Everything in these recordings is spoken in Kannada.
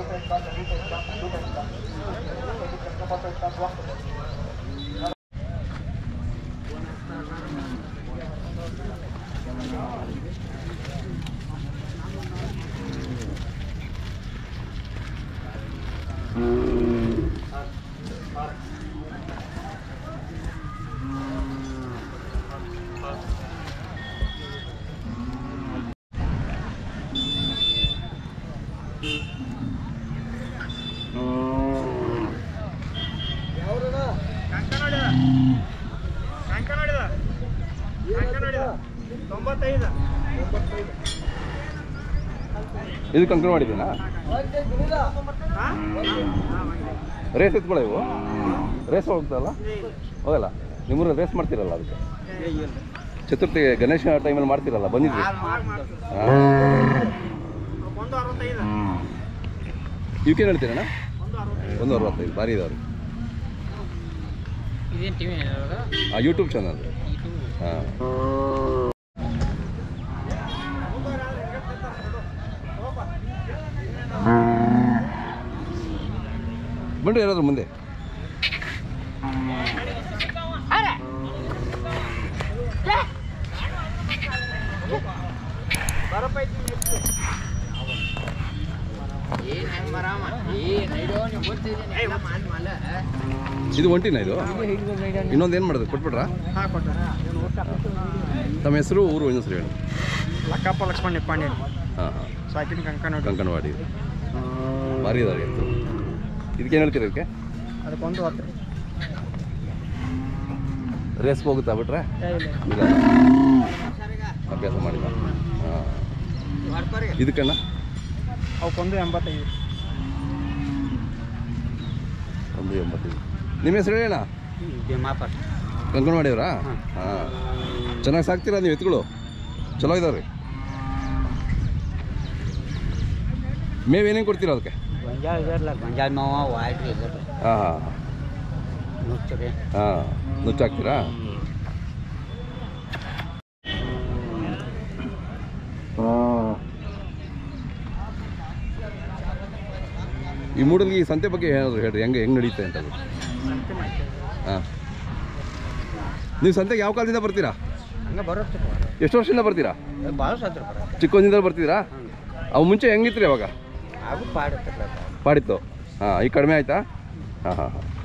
ತೊಂಬತ್ತೈದು ಇದು ಕಂಕಣ ಮಾಡಿದ್ದೀನಾ ರೇಸ್ ಎತ್ಕೊಳ್ಳ ಇವು ರೇಸ್ ಹೋಗ್ತಲ್ಲ ಹೋಗಲ್ಲ ನಿಮ್ಮೂರಲ್ಲಿ ರೇಸ್ ಮಾಡ್ತೀರಲ್ಲ ಅದಕ್ಕೆ ಚತುರ್ಥಿ ಗಣೇಶ ಟೈಮಲ್ಲಿ ಮಾಡ್ತೀರಲ್ಲ ಬಂದಿದ್ರಿ ಒಂದು ಅರವತ್ತೈದು ಇವಕ್ಕೇನು ಹೇಳ್ತೀರಣ್ಣ ಒಂದು ಅರವತ್ತೈದು ಒಂದು ಅರವತ್ತೈದು ಭಾರಿ ಇದಾವ್ರಿ ಇದೇನು ಟಿವಿ ಆ ಯೂಟ್ಯೂಬ್ ಚಾನಲ್ ಹಾಂ ಬನ್ರಿ ಯಾರಾದ್ರೂ ಮುಂದೆ ಏನು ಹೆಂಗೆ ಬರಾಮ ಏನು ಐಡೋ ನೀವು ಗೊತ್ತಿದ್ದೀನಿ ಎಲ್ಲ ಮಾಡಿ ಮಲ್ಲ ಇದು ಒಂಟಿನ ಇದು ಇನ್ನೊಂದು ಏನು ಮಾಡೋದು ಕೊಟ್ಬಿಟ್ರಾ ಹಾಂ ಕೊಟ್ಟ ತಮ್ಮ ಹೆಸರು ಊರು ಒಂದು ಹೆಸರು ಹೇಳಿ ಲಕ್ಕಪ್ಪ ಲಕ್ಷ್ಮಣ ನಿಪ್ಪಾಣಿ ಹಾಂ ಹಾಂ ಸಾಕಿನ ಕಂಕಣ ಕಂಕಣವಾಡಿ ಭಾರಿ ಇದಾವೆ ಎತ್ತು ಇದಕ್ಕೇನು ಹೇಳ್ತೀರ ಇದಕ್ಕೆ ಅದಕ್ಕೊಂದು ಹತ್ತು ರೇಸ್ಗೆ ಹೋಗುತ್ತಾ ಬಿಟ್ರೆ ಇಲ್ಲ ಅಭ್ಯಾಸ ಮಾಡಿಲ್ಲ ಹಾಂ ಇದಕ್ಕಣ್ಣ ಅವಕ್ಕೊಂದು ಎಂಬತ್ತೈದು ಒಂದು ಎಂಬತ್ತೈದು ನಿಮ್ಮ ಹೆಸರು ಹೇಳಣ್ಣ ಮಾಪರ್ ಕಂಕಣವಾಡಿಯವರಾ ಹಾಂ ಚೆನ್ನಾಗಿ ಸಾಕ್ತೀರಾ ನೀವು ಎತ್ತುಗಳು ಚಲೋ ಇದಾವೆ ರೀ ಮೇವು ಏನೇನು ಕೊಡ್ತೀರಾ ಅದಕ್ಕೆ ಗೊಂಜಾಳ ಇದಾರಲ್ಲ ಗೊಂಜಾಳ ಮಾವ ವಾಯ್ಡ್ರಿ ಇದಾರೆ ಹಾಂ ಹಾಂ ನುಚ್ಚರಿ ಹಾಂ ನುಚ್ಚು ಹಾಕ್ತೀರಾ ಈ ಮೂಡಲ್ಗಿ ಈ ಸಂತೆ ಬಗ್ಗೆ ಏನಾದ್ರು ಹೇಳ್ರಿ ಹೆಂಗೆ ಹೆಂಗೆ ನಡೀತೆ ಅಂತ ಹಾಂ ನೀವು ಸಂತೆಗೆ ಯಾವ ಕಾಲದಿಂದ ಬರ್ತೀರಾ ಹಂಗೆ ಬರುತ್ತೆ ಎಷ್ಟು ವರ್ಷದಿಂದ ಬರ್ತೀರಾ ಭಾಳ ಸತ್ರ ಬರ ಚಿಕ್ಕವನಿಂದ ಬರ್ತೀರಾ ಅವು ಮುಂಚೆ ಹೆಂಗಿತ್ರಿ ಅವಾಗ ಅದು ಪಾಡುತ್ತೆ ಪಾಡಿತ್ತು ಹಾಂ ಈಗ ಕಡಿಮೆ ಆಯ್ತಾ ಹಾಂ ಹಾಂ ಹಾಂ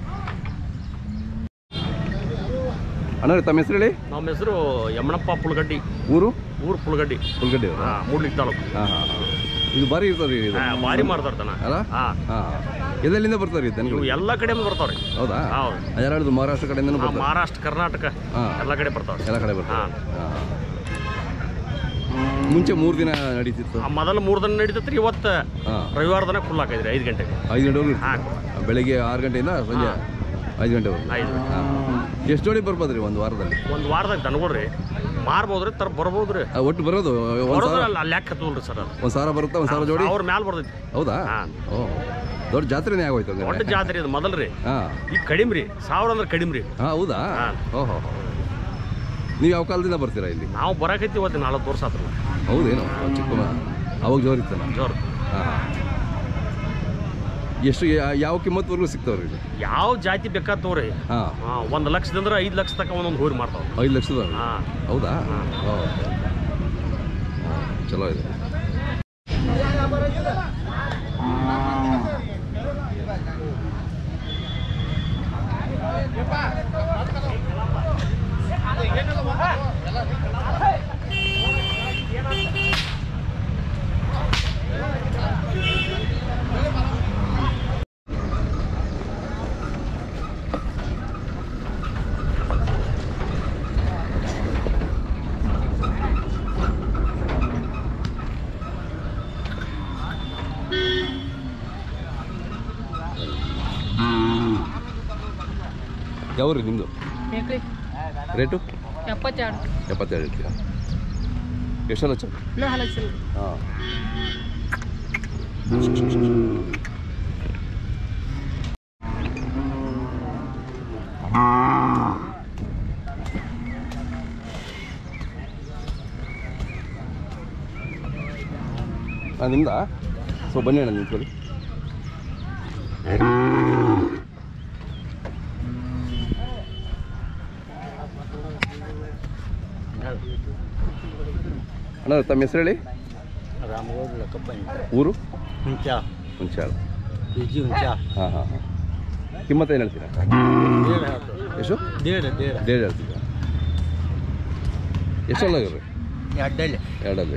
ಅಣ್ಣ ತಮ್ಮ ಹೆಸರು ಹೇಳಿ ನಮ್ಮ ಹೆಸರು ಯಮಣಪ್ಪ ಪುಲ್ಗಡ್ಡಿ ಊರು ಊರು ಪುಲ್ಗಡ್ಡಿ ಹುಲ್ಗಡ್ಡೆ ಅವರಾ ಹಾಂ ಮೂಡ್ಲಿಕ್ಕೆ ತಾಲೂಕು ಹಾಂ ಹಾಂ ಹಾಂ ಇದು ಭಾರಿ ಇರ್ತದೆ ಇದು ಹಾ, ಭಾರಿ ಮಾಡ್ತಾರ್ತಾನ ಅಲ್ಲ ಹಾಂ ಹಾಂ ಎಲ್ಲೆಲ್ಲಿಂದ ಬರ್ತಾರೆ ಈ ಇವು ದನಗಳು ಎಲ್ಲ ಕಡೆಯಿಂದ ಬರ್ತಾವ್ರಿ ಹೌದಾ ಹೌದು ಯಾರಾದ್ರು ಮಹಾರಾಷ್ಟ್ರ ಕಡೆಯಿಂದನೂ ಆ, ಬರ್ತಾರೆ ಮಹಾರಾಷ್ಟ್ರ ಕರ್ನಾಟಕ ಹಾಂ ಎಲ್ಲ ಕಡೆ ಬರ್ತಾವ್ರಿ ಎಲ್ಲ ಕಡೆ ಬರ್ತಾರೆ ಹಾಂ. ಹಾಂ ಮುಂಚೆ ಮೂರು ದಿನ ನಡೀತಿತ್ತು ಆ ಮೊದಲು ಮೂರು ದಿನ ನಡೀತೈತ್ರಿ ಇವತ್ತು ಹಾಂ ರವಿವಾರ ದಿನ ಫುಲ್ ಹಾಕೈತ್ರಿ ಐದು ಗಂಟೆಗೆ ಐದು ಗಂಟೆವರೆಗೂ ಹಾಂ ಬೆಳಿಗ್ಗೆ ಆರು ಗಂಟೆಯಿಂದ ಸಂಜೆ ಐದು ಗಂಟೆವರೆಗೂ ಐದು ಹಾಂ ಎಷ್ಟು ಜೋಡಿ ಬರ್ಬೋದು ರೀ ಒಂದು ವಾರದಲ್ಲಿ ಒಂದು ವಾರದಾಗ ದನಗಳ್ರಿ ಮಾರ್ಬೋದ್ರಿ ತರ ಬರ್ಬೋದ್ರಿ ಆ, ಒಟ್ಟು ಬರೋದು ಒಂದು ಬರೋದ್ರ ಸಾವಿರ ಅಲ್ಲ ಅಲ್ಲಿ ಲೆಕ್ಕ ಹತ್ತಲ್ರಿ ಸರ್ ಅದು ಒಂದು ಸಾವಿರ ಬರುತ್ತಾ ಒಂದು ಸಾವಿರ ಜೋಡಿ ಅವ್ರ ಮ್ಯಾಲ ಬರ್ತೈತಿ ಹೌದಾ ಹಾಂ. ಓ ದೊಡ್ಡ ಜಾತ್ರೆನೇ ಆಗೋಯ್ತು ದೊಡ್ಡ ಹಂಗಾರೆ ಜಾತ್ರೆ ಇದು ಮೊದಲ್ರಿ ಹಾಂ ಈಗ ಕಡಿಮೆ ರೀ ಸಾವಿರ ಅಂದ್ರೆ ಕಡಿಮೆ ರೀ ಹಾಂ ಹೌದಾ ಹಾಂ. ಓಹೋ ನೀವು ಯಾವ ಕಾಲದಿಂದ ಬರ್ತೀರಾ ಇಲ್ಲಿ ನಾವು ಬರಾಕೈತಿ ಇವತ್ತು ನಲ್ವತ್ತು ವರ್ಷ ಆತ್ರಲ್ಲ ಹೌದೇನು ಚಿಕ್ಕ ಮ- ಅವಾಗ ಜೋರಿತ್ತಲ್ಲ ಜೋರು ಹಾಂ ಹಾಂ ಎಷ್ಟು ಯಾ- ಯಾವ ಕಿಮ್ಮತ್ವರೆಗೂ ಸಿಗ್ತಾವ್ರಿ ಇಲ್ಲಿ ಯಾವ ಜಾತಿ ಬೇಕಾದ ತೋರಿ ಹಾಂ ಒಂದು ಲಕ್ಷದಿಂದ ಐದು ಲಕ್ಷ ತಕ ಒಂದೊಂದು ಹೋರಿ ಮಾಡ್ತಾವ ಐದು ಲಕ್ಷದ ಹಾಂ ಹೌದಾ ಹಾಂ. ಓ ಚಲೋ ಇದೆ ಯಾವ್ರಿ ನಿಮ್ಮದು ರೇಟು ಎಪ್ಪತ್ತೆರಡು ಎಪ್ಪತ್ತೆರಡು ಇರ್ತೀರಾ ಎಷ್ಟೆಲ್ಲ ಚ ಇನ್ನೂ ಹಲಸಿಲ್ಲ ಹಾಂ ಹಾಂ ನಿಮ್ದಾ ಸೊ ಬನ್ನಿ ಅಣ್ಣ ನಿಂತ್ಕೊಳ್ಳಿ ಅಣ್ಣ ತಮ್ಮ ಹೆಸರು ಹೇಳಿ ರಾಮಗೌಡ ಲೆಕ್ಕಪ್ಪ ಊರು ಹುಂಚ ಹುಂಚಾಳ ಬಿಜಿ ಹುಂಚ ಹಾಂ ಹಾಂ ಹಾಂ ಕಿಮ್ಮತ್ತು ಏನು ಹೇಳ್ತೀರಾ ದೇಡ್ ಹೇಳ್ತು ಎಷ್ಟು ದೇಡ್ ದೇಡ್ ಡೇಡ್ ಹೇಳ್ತೀರಾ ಎಷ್ಟಲ್ಲ ಇವ್ರಿ ಎಡ್ಡಲ್ಲಿ ಎರಡಲ್ಲಿ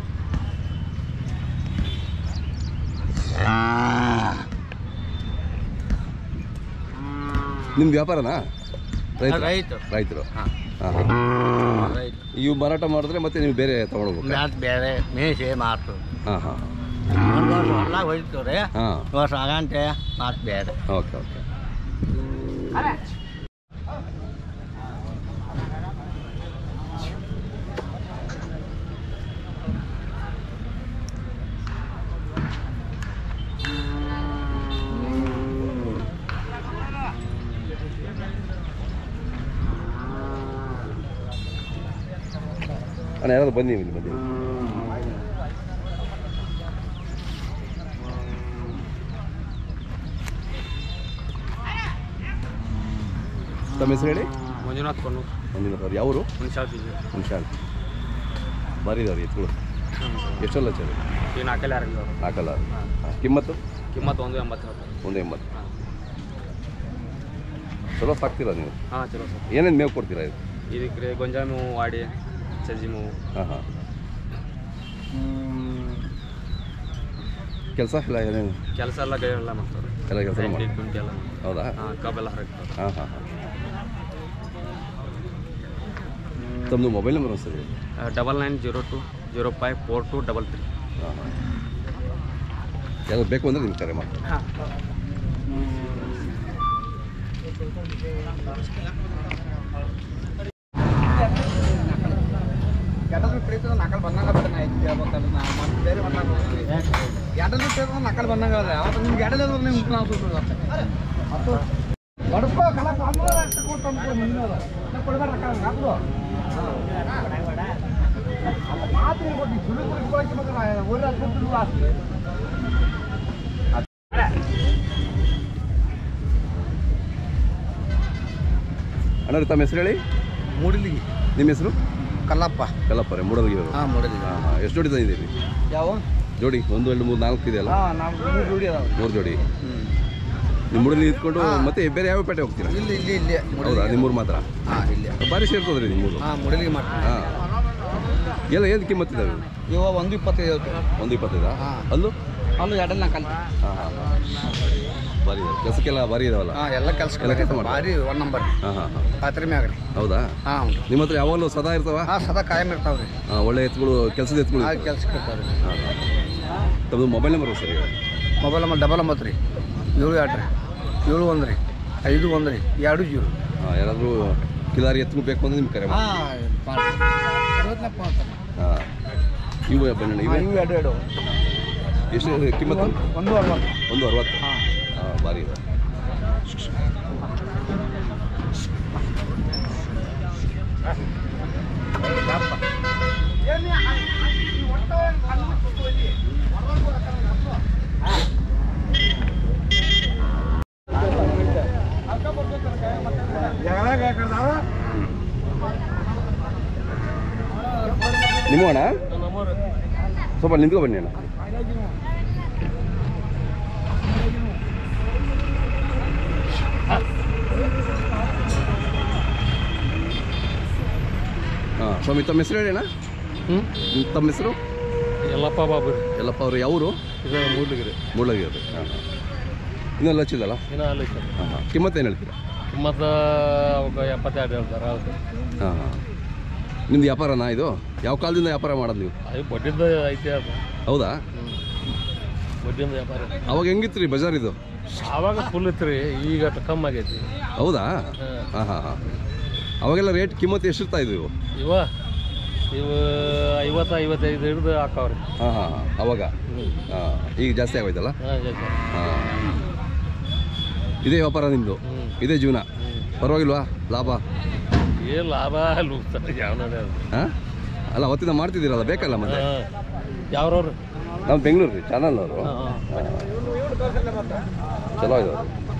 ನಿಮ್ದು ವ್ಯಾಪಾರನಾ ರೈತ ರೈತ ರೈತರು ಹಾಂ ಹಾಂ ಹಾಂ ರೈತ ಇವು ಮಾರಾಟ ಮಾಡಿದ್ರೆ ಮತ್ತೆ ನೀವು ಬೇರೆ ತೊಗೊಂಡೋಗ್ಬೇಕು ಮ್ಯಾತ್ ಬೇರೆ ಮೇಸೆ ಮಾತು ಹಾಂ ಹಾಂ ಹೊಲ ಹೋಯ್ತು ರೀ ಹಾಂ ವರ್ಷ ಆಗಂಟೆ ಮಾತು ಬೇರೆ ಓಕೆ ಓಕೆ ಅಣ್ಣ ಯಾರಾದ್ರು ಬನ್ನಿ ಇಲ್ಲಿ ಬನ್ನಿ ತಮ್ಮ ಹೆಸರು ಹೇಳಿ ಮಂಜುನಾಥ್ ಕೊನ್ನು ಒಂದಿನ ಸರ್ ಯಾವರು ಹುಣಸಾಳ ಬೀಜ ಹುಣಸಾಲ್ ಭಾರಿ ಇದಾವೆ ಎತ್ತುಗಳು ಎಷ್ಟಲ್ಲ ಚಳಿ ಈ ನಾಲ್ಕಲ್ಲಿ ಆರು ಹಾಕಲ್ಲ ಹಾಂ ಕಿಮ್ಮತ್ತು ಕಿಮ್ಮತ್ತು ಒಂದು ಎಂಬತ್ತು ಹೇಳ್ತಾರೆ ಒಂದು ಎಂಬತ್ತು ಚಲೋ ಸಾಕ್ತೀರಾ ನೀವು ಹಾಂ ಚಲೋ ಸರ್ ಏನೇನು ಮೇವು ಕೊಡ್ತೀರಾ ಇದು ಇದಕ್ಕೆ ಗೊಂಜಾಳ ಮೇವು ವಾಡಿ ಸಜ್ಜಿ ಮೇವು ಹಾಂ ಹಾಂ ಕೆಲಸ ಇಲ್ಲ ಏನೇನು ಕೆಲಸ ಎಲ್ಲ ಗೈ ಎಲ್ಲ ಮಾಡ್ತಾರೆ ಎಲ್ಲ ಕೆಲಸ ಮಾಡಿ ಕುಂಟಿ ಎಲ್ಲ ಹೌದಾ ಹಾಂ ಕಬ್ಬೆಲ್ಲ ಹರಕ್ತಾರೆ ಹಾಂ ಹಾಂ ಹಾಂ ತಮ್ಮದು ಮೊಬೈಲ್ ನಂಬರ್ ಸರಿ double nine zero two zero five four two double three ಹಾಂ ಹಾಂ ಯಾವ್ದು ಬೇಕು ಅಂದರೆ ನಿಮ್ಗೆ ಕರೆ ಮಾಡಿ ಎಡದು ಪ್ರೀತಿ ನಕಲ್ ಬಂದಂಗ ಬರ್ತಾನೆ ಆಯ್ತು ಕೇಳ್ಬೇಕಲ್ಲ ನಾ ಮತ್ತೆ ಬೇರೆ ಬಂದಾಗ ಎಡದು ಪ್ರೀತಿ ನಕಲ್ ಬಂದಂಗ ಅದ ಅವತ್ತು ನಿಮ್ಗೆ ಎಡದ ನಿಮ್ಗೆ ನಾವು ಸುಟ್ಟು ಮತ್ತು ಬಡಪ ಕಲ ಕಾಮರ ಕೊಟ್ಟು ಮುಂದೆ ಕೊಡ್ಬೇಡ ರೊಕ್ಕ ಹಾಕ್ಬಿಡು ಮಾತ್ರ ಕೊಟ್ಟು ಸುಳ್ಳು ಕೊಡ್ಕೊಳ್ಳಿ ಮತ್ತೆ ಊರ ಕೊಟ್ಟು ಆಸ್ತಿ ಅಣ್ಣ ತಮ್ಮ ಹೆಸರು ಹೇಳಿ ಮೂಡಲಿಗೆ ನಿಮ್ಮ ಹೆಸರು ಕಲ್ಲಪ್ಪ ಕಲ್ಲಪ್ಪರೆ ಮೂಡಲ್ಗಿರೋರು ಹಾಂ ಮೂಡಲಿಗೆ ಹಾಂ ಹಾಂ ಎಷ್ಟು ಜೋಡಿ ತಂದಿದ್ದೀರಿ ಯಾವ ಜೋಡಿ ಒಂದು ಎರಡು ಮೂರು ನಾಲ್ಕು ಇದೆಯಲ್ಲ ಹಾಂ ನಾವು ಮೂರು ಜೋಡಿ ಅದಾವ ಮೂರು ಜೋಡಿ ಹ್ಞೂ ನಿಮ್ಮ ಮೂಡಲ್ಲಿ ಇದ್ಕೊಂಡು ಹಾ. ಮತ್ತೆ ಬೇರೆ ಯಾವ ಪೇಟೆ ಹೋಗ್ತೀರಾ ಇಲ್ಲಿ ಇಲ್ಲಿ ಇಲ್ಲಿ ಹೌದಾ ನಿಮ್ಮೂರು ಮಾತ್ರ ಹಾಂ ಇಲ್ಲಿ ಭಾರಿ ಸೇರ್ತದ್ರಿ ನಿಮ್ಮೂರು ಹಾಂ ಮೂಡಲಿಗೆ ಮಾಡ್ತೀವಿ ಹಾಂ ಎಲ್ಲ ಏನು ಕಿಮ್ಮತ್ತಿದ್ದಾವೆ ಇವ ಒಂದು ಇಪ್ಪತ್ತೈದು ಐತಿ ಒಂದು ಇಪ್ಪತ್ತೈದಾ ಹಾ. ಅಲ್ಲೂ ಅಲ್ಲೂ ಎರಡಲ್ಲ ನಾ ಕಲ್ತೆ ಹಾಂ ಹಾಂ ಭಾರಿ ಇದಾವೆ ಕೆಲಸಕ್ಕೆಲ್ಲ ಭಾರಿ ಇದಾವಲ್ಲ ಹಾಂ ಎಲ್ಲ ಕೆಲಸ ಎಲ್ಲ ಕೆಲ್ಸ ಮಾಡ್ತಾರೆ. ಭಾರಿ ಒನ್ ನಂಬರ್ ಹಾಂ ಹಾಂ ಹಾಂ ಪಾತ್ರೆ ಮ್ಯಾಗ ರೀ ಹೌದಾ ಹಾಂ ನಿಮ್ಮ ಹತ್ರ ಯಾವಾಗಲೂ ಸದಾ ಇರ್ತಾವ ಹಾಂ ಸದಾ ಕಾಯಂ ಇರ್ತಾವ ರೀ ಹಾಂ ಒಳ್ಳೆ ಎತ್ತುಗಳು ಕೆಲಸದ ಎತ್ತುಗಳು ಆ ಇರ್ತಾವೆ. ಕೆಲ್ಸಕ್ಕೆ ಇರ್ತಾವ ರೀ ಹಾಂ ಹಾಂ ತಮ್ಮದು ಮೊಬೈಲ್ ನಂಬರ್ ಸರಿ ಹೇಳಿ ಮೊಬೈಲ್ ನಂಬರ್ ಡಬಲ್ ಒಂಬತ್ತು ರೀ ಏಳು ಎರಡು ರೀ ಏಳು ಒಂದು ರೀ ಐದು ಒಂದು ರೀ ಎರಡು ಜೀರೋ ಹಾಂ ಯಾರಾದರೂ ಕಿಲಾರಿ ಎತ್ತು ಬೇಕು ಅಂದ್ರೆ ನಿಮ್ಗೆ ಕರೆ ಮಾಡಿ ಹಾಂ ಹಾಂ ಇವು ಬನ್ನಿ ಇವೆ ಇವು ಎರಡು ಎರಡು ಎಷ್ಟು ಕಿಮ್ಮತ್ತು ಒಂದು ಅರವತ್ತು ಒಂದು ಅರವತ್ತು ಹಾಂ ಹಾಂ ಭಾರಿ ಇದೆ ನಿಮ್ಮ ಅಣ್ಣ ಸ್ವಲ್ಪ ನಿಂತ್ಕೊ ಬನ್ನಿ ಅಣ್ಣ ಹಾಂ ಸ್ವಾಮಿ ತಮ್ಮ ಹೆಸರು ಹೇಳಿ ಅಣ್ಣ ಹ್ಞೂ ತಮ್ಮ ಹೆಸರು ಎಲ್ಲಪ್ಪ ಬಾಬು ರೀ ಎಲ್ಲಪ್ಪ ಅವರು ಯಾವರು ಇದು ಮೂಡ್ಲಿಗೆ ರೀ ಮುಳ್ಳಗಿರೋದು ಹಾಂ ಹಾಂ ಇನ್ನೆಲ್ಲ ಹಚ್ಚಿದಲ್ಲ ಇನ್ನೂ ಅಲ್ಲಿ ಹಾಂ ಹಾಂ ಕಿಮ್ಮತ್ತು ಏನು ಹೇಳ್ತೀರಾ ಮತ್ತು ಅವಾಗ ಎಪ್ಪತ್ತೆರಡು ಹೇಳ್ತಾರೆ ಹೌದು ಹಾಂ ಹಾಂ ನಿಮ್ದು ವ್ಯಾಪಾರನಾ ಇದು ಯಾವ ಕಾಲದಿಂದ ವ್ಯಾಪಾರ ಮಾಡೋದು ನೀವು ಅದು ಬಡ್ಡಿಂದ ಐತೆ ಅದು ಹೌದಾ ಹ್ಞೂ ಬಡ್ಡಿಂದ ವ್ಯಾಪಾರ ಅವಾಗ ಹೆಂಗಿತ್ತು ರೀ ಬಜಾರ್ ಇದು ಆವಾಗ ಫುಲ್ ಇತ್ತು ರೀ ಈಗ ಅಟ್ ಕಮ್ಮಿ ಆಗೈತಿ ಹೌದಾ ಹಾಂ ಹಾಂ ಹಾಂ ಹಾಂ ಅವಾಗೆಲ್ಲ ರೇಟ್ ಕಿಮ್ಮತ್ತು ಎಷ್ಟಿರ್ತಾ ಇದ್ವು ಇವು ಇವ ಇವು ಐವತ್ತು ಐವತ್ತೈದು ಹಿಡಿದು ಹಾಕಾವ್ರಿ ಹಾಂ ಹಾಂ ಹಾಂ ಅವಾಗ ಹ್ಞೂ ಹಾಂ ಈಗ ಜಾಸ್ತಿ ಆಗೋಯ್ತಲ್ಲ ಹಾಂ ಜಾಸ್ತಿ ಹಾಂ ಇದೇ ವ್ಯಾಪಾರ ನಿಮ್ಮದು ಹ್ಞೂ ಇದೇ ಜೀವನ ಹ್ಞೂ ಪರವಾಗಿಲ್ವಾ ಲಾಭ ಏನು ಲಾಭ ಲೂಸ್ತಾರೆ ಯಾವ ನೋಡಿ ಅದು ಹಾಂ ಅಲ್ಲ ಅವತ್ತಿಂದ ಮಾಡ್ತಿದ್ದೀರಲ್ಲ ಬೇಕಲ್ಲ ಮತ್ತೆ ಹಾಂ ಯಾವ್ರವ್ರು ನಾವು ಬೆಂಗಳೂರು ರೀ ಚಾನಲ್ನವರು ಹಾಂ ಹಾಂ ಚಲೋ ಇದೆ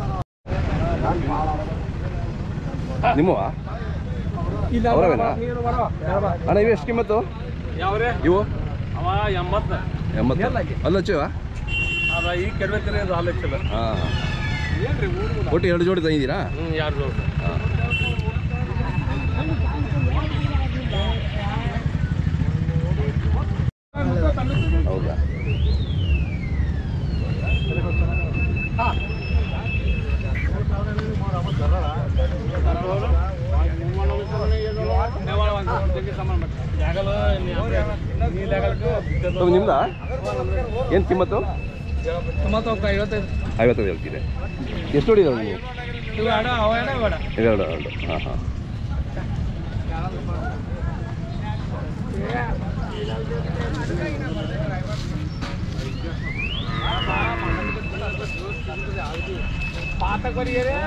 ನಿಮ್ಮವ ಅವರವೇನಾ ಅಣ್ಣ ಇವು ಎಷ್ಟು ಕಿಮ್ಮತ್ತು ಯಾವ್ರೆ ಇವು ಅವ ಎಂಬತ್ತು ಎಂಬತ್ತು ಅಲ್ಲ ಹಚ್ಚಿವ ಅದ ಈಗ ಕೆಡ್ಬೇಕ್ರಿ ಅದು ಹಾಲು ಹಚ್ಚದ ಹಾಂ ಒಟ್ಟು ಎರಡು ಜೋಡಿ ತಂದಿದ್ದೀರಾ ಹ್ಞೂ ಯಾರು ಜೋಡಿ ಹಾಂ ಹೌದಾ ಅದು ನಿಮ್ದಾ ಏನು ಕಿಮ್ಮತ್ತು ತೊಂಬತ್ತೊಂದು ಐವತ್ತೈದು ಐವತ್ತೈದು ಹೇಳ್ತೀರಿ ಎಷ್ಟು ಹೊಡಿದಾವೆ ನೀವು ಇವು ಅಡ ಅವ ಎಡ ಬೇಡ ಎರಡು ಎರಡು ಹಾಂ ಹಾಂ ಪಾತ ಕೊರಿಯರೇ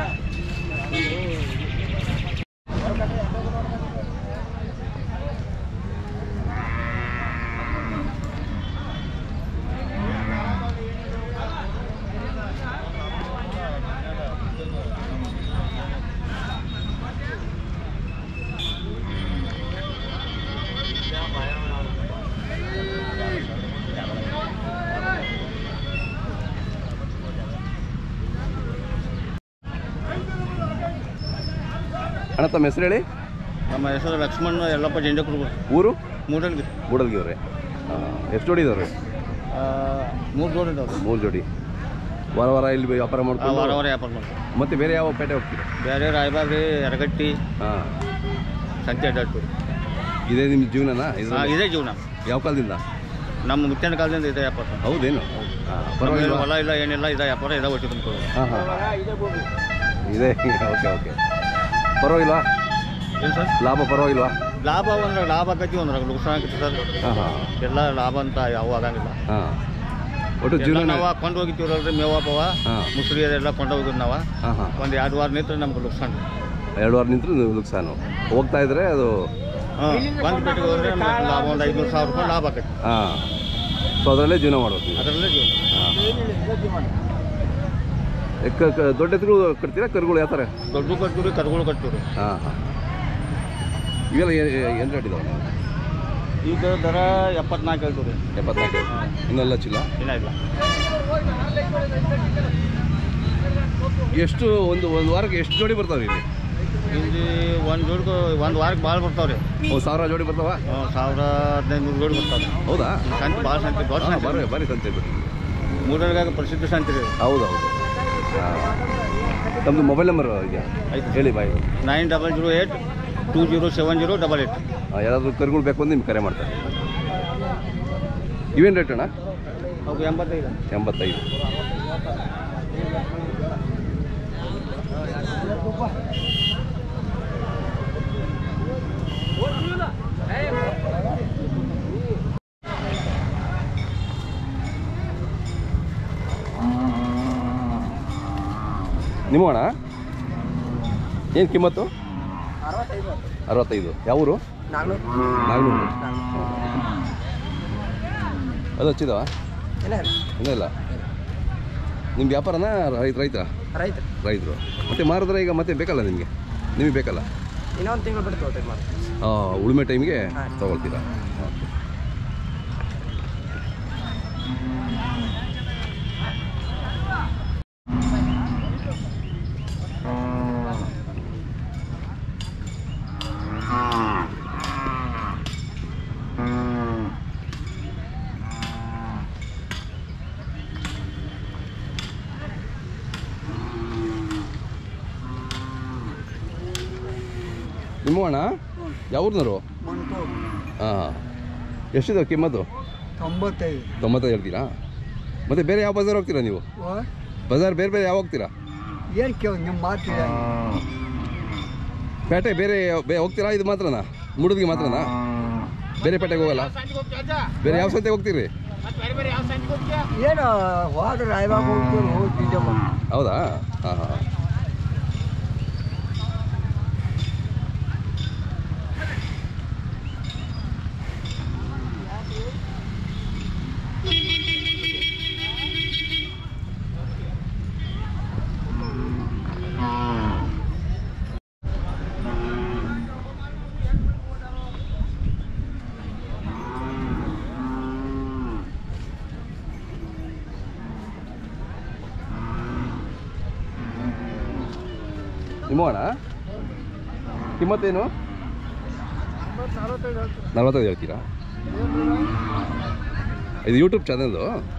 ಅಣ್ಣ ತಮ್ಮ ಹೆಸರು ಹೇಳಿ ನಮ್ಮ ಹೆಸರು ಲಕ್ಷ್ಮಣ್ ಯಲ್ಲಪ್ಪ ಜಂಜಕುರ್ಗು ಊರು ಮೂಡಲ್ಗಿ ಮೂಡಲ್ಗಿವ್ರೆ ಹಾಂ ಎಷ್ಟು ಜೋಡಿ ಇದಾವ್ರಿ ಮೂರು ಜೋಡಿ ಇದಾವೆ ಮೂರು ಜೋಡಿ ವಾರ ವಾರ ಇಲ್ಲಿ ವ್ಯಾಪಾರ ವಾರ ಮಾಡ್ಕೊಂಡು ವಾರ ವ್ಯಾಪಾರ ಮಾಡ್ತೀವಿ ಮತ್ತೆ ಬೇರೆ ಯಾವ ಪೇಟೆ ಹೋಗ್ತೀರಾ ಬೇರೆ ರಾಯಬಾಗ್ರಿ ಯರಗಟ್ಟಿ ಹಾಂ ಸಂತೆ ಅಡ್ಡಾಡ್ತು ಇದೇ ನಿಮ್ಮ ಜೀವನನಾ ಇದು ಇದೇ ಜೀವನ ಯಾವ ಕಾಲದಿಂದ ನಮ್ಮ ಮುತ್ತಿನ ಕಾಲದಿಂದ ಇದೆ ವ್ಯಾಪಾರ ಹೌದೇನು ಹಾಂ ನಮ್ಗೇನು ಪರವಾಗಿಲ್ವಾ ಹೊಲ ಇಲ್ಲ ಏನಿಲ್ಲ ಇದೆ ವ್ಯಾಪಾರ ಇದೆ ಒಟ್ಟು ತುಂಬಿಕೊಳ್ಳೋದು ಹಾಂ ಹಾಂ ಇದೆ ಓಕೆ ಓಕೆ ಪರವಾಗಿಲ್ವಾ ಏನು ಸರ್ ಲಾಭ ಪರವಾಗಿಲ್ವಾ ಲಾಭ ಅಂದ್ರೆ ಲಾಭ ಆಕತಿ ಅಂದ್ರೆ ನುಕ್ಸಾನ್ ಆಕತಿ ಸರ್ ಹಾಂ ಹಾಂ ಎಲ್ಲ ಲಾಭ ಅಂತ ಯಾವ ಆಗಂಗಿಲ್ಲ ಹಾಂ ಒಟ್ಟು ಎಲ್ಲ ಜೀವನ ನಾವು ಕೊಂಡು ಹೋಗಿತೀವಲ್ರಿ ಮೇವ ಪವ ಹಾಂ ಮುಸ್ರಿ ಅದೆಲ್ಲ ಕೊಂಡು ಹೋಗಿದ್ ನಾವು ಹಾಂ ಹಾಂ ಒಂದು ಎರಡು ವಾರ ನಿಂತ್ರೆ ನಮ್ಗೆ ನುಕ್ಸಾನ್ ಎರಡು ವಾರ ನಿಂತರೂ ನುಕ್ಸಾನು ಹೋಗ್ತಾ ಇದ್ರೆ ಅದು ಹಾಂ ಒಂದು ಪೆಟ್ಟಿಗೆ ಹೋದ್ರೆ ನಮ್ಗೆ ಲಾಭ ಒಂದು ಐದುನೂರು ಸಾವಿರ ರೂಪಾಯಿ ಲಾಭ ಆಕತಿ ಹಾಂ ಸೊ ಅದರಲ್ಲೇ ಜೀವನ ಮಾಡ್ಬೇಕು ನೀವು ಅದರಲ್ಲೇ ಜೀವನ ಹಾಂ ಕ- ಕ- ದೊಡ್ಡ ಎತ್ತುಗಳು ಕಟ್ತೀರಾ ಕರುಗಳು ಯಾವ ಥರ ದೊಡ್ಡ ಕಟ್ತೀವಿ ಕರ್ಗಳು ಕಟ್ತೀವಿ ಹಾಂ ಹಾಂ ಇವೆಲ್ಲ ಏನು ರೇಟ್ ಇದಾವೆ ನೀವು ಈಗ ದರ ಎಪ್ಪತ್ನಾಲ್ಕು ಹೇಳ್ತೀವಿ ಎಪ್ಪತ್ನಾಲ್ಕು ಇನ್ನೆಲ್ಲ ಚಿಲ್ಲ ಇಲ್ಲ ಇಲ್ಲ ಎಷ್ಟು ಒಂದು ಒಂದು ವಾರಕ್ಕೆ ಎಷ್ಟು ಜೋಡಿ ಬರ್ತಾವೆ ಇಲ್ಲಿ ಇಲ್ಲಿ ಒಂದು ಜೋಡಿಗೆ ಒಂದು ವಾರಕ್ಕೆ ಭಾಳ ಬರ್ತಾವೆ ರೀ ಒಂದು ಸಾವಿರ ಜೋಡಿ ಬರ್ತಾವ ಸಾವಿರ ಹದಿನೈದು ನೂರು ಜೋಡಿ ಬರ್ತಾವೆ ಹೌದಾ ಸಂತೆ ಭಾಳ ಸಂತೆ ದೊಡ್ಡ ಹಾಂ ಸಂತೆ ಬರ್ರಿ ಬರ್ರಿ ಸಂತೆ ಬಿಡಿ ಮೂಡಲ್ಗಾಗ ಪ್ರಸಿದ್ಧ ಸಂತೆ ರೀ ಹೌದು ಹೌದು ಹಾಂ ತಮ್ಮದು ಮೊಬೈಲ್ ನಂಬರ್ ಇದೆಯಾ ಐತೆ. ಹೇಳಿ ಬಾಯ್ nine double zero eight two zero seven zero double eight ಯಾರಾದರೂ ಕರುಗಳು ಬೇಕು ಅಂದ್ರೆ ನಿಮ್ಗೆ ಕರೆ ಮಾಡ್ತಾರೆ ಇವೇನು ರೇಟ್ ಅಣ್ಣ ಅವು ಎಂಬತ್ತೈದು ಎಂಬತ್ತೈದು ನಿಮ್ಮ ಅಣ್ಣ ಏನು ಕಿಮ್ಮತ್ತು ಅರವತ್ತೈದು ಯಾವ ಊರು ನಾಗನೂರು ಅದು ಹಚ್ಚಿದವ ಇಲ್ಲ ಇಲ್ಲ ನಿಮ್ಮ ವ್ಯಾಪಾರನ ರೈತ ರೈತ ರೈತ ರೈತರು ಮತ್ತೆ ಮಾರಿದ್ರೆ ಈಗ ಮತ್ತೆ ಬೇಕಲ್ಲ ನಿಮಗೆ ನಿಮಗೆ ಬೇಕಲ್ಲ ಇನ್ನೊಂದು ತಿಂಗಳು ಬಿಟ್ಟು ತಗೋತೀವಿ ಮಾಡಿ ಆ, ಉಳುಮೆ ಟೈಮಿಗೆ ತಗೊಳ್ತೀರಾ ಓಕೆ ನಿಮ್ಮ ಅಣ್ಣ ಯಾವ ಊರಿನವರು ಹಾಂ ಎಷ್ಟಿದೆ ಕಿಮ್ಮತ್ತು ತೊಂಬತ್ತೈದು ತೊಂಬತ್ತೈದು ಹೇಳ್ತೀರಾ ಮತ್ತೆ ಬೇರೆ ಯಾವ ಬಜಾರ್ ಹೋಗ್ತೀರಾ ನೀವು ಬಜಾರ್ ಬೇರೆ ಬೇರೆ ಯಾವ ಹೋಗ್ತೀರಾ ಏನು ಕೇಳಿ ನಿಮ್ಮ ಮಾತು ಪೇಟೆ ಬೇರೆ ಯಾವ- ಬೇ ಹೋಗ್ತೀರಾ ಇದು ಮಾತ್ರನಾ ಮುಡುದಿಗೆ ಮಾತ್ರನಾ ಬೇರೆ ಪೇಟೆಗೆ ಹೋಗಲ್ಲ ಬೇರೆ ಯಾವ ಸಂತೆಗೆ ಹೋಗ್ತೀರಿ ಏನು ಹೋದ್ರೆ ರಾಯಬಾಗ ಹೋಗ್ತೀವಿ ಹೋಗ್ತಿದ್ದೆವು ಹೌದಾ ಹಾಂ ಹಾಂ ನಿಮ್ಮ ಅಣ್ಣ ಕಿಮ್ಮತ್ತೇನು ನಲ್ವತ್ತೈದು ಹೇಳ್ತೀರಾ ಇದು ಯೂಟ್ಯೂಬ್ ಚಾನಲ್ದು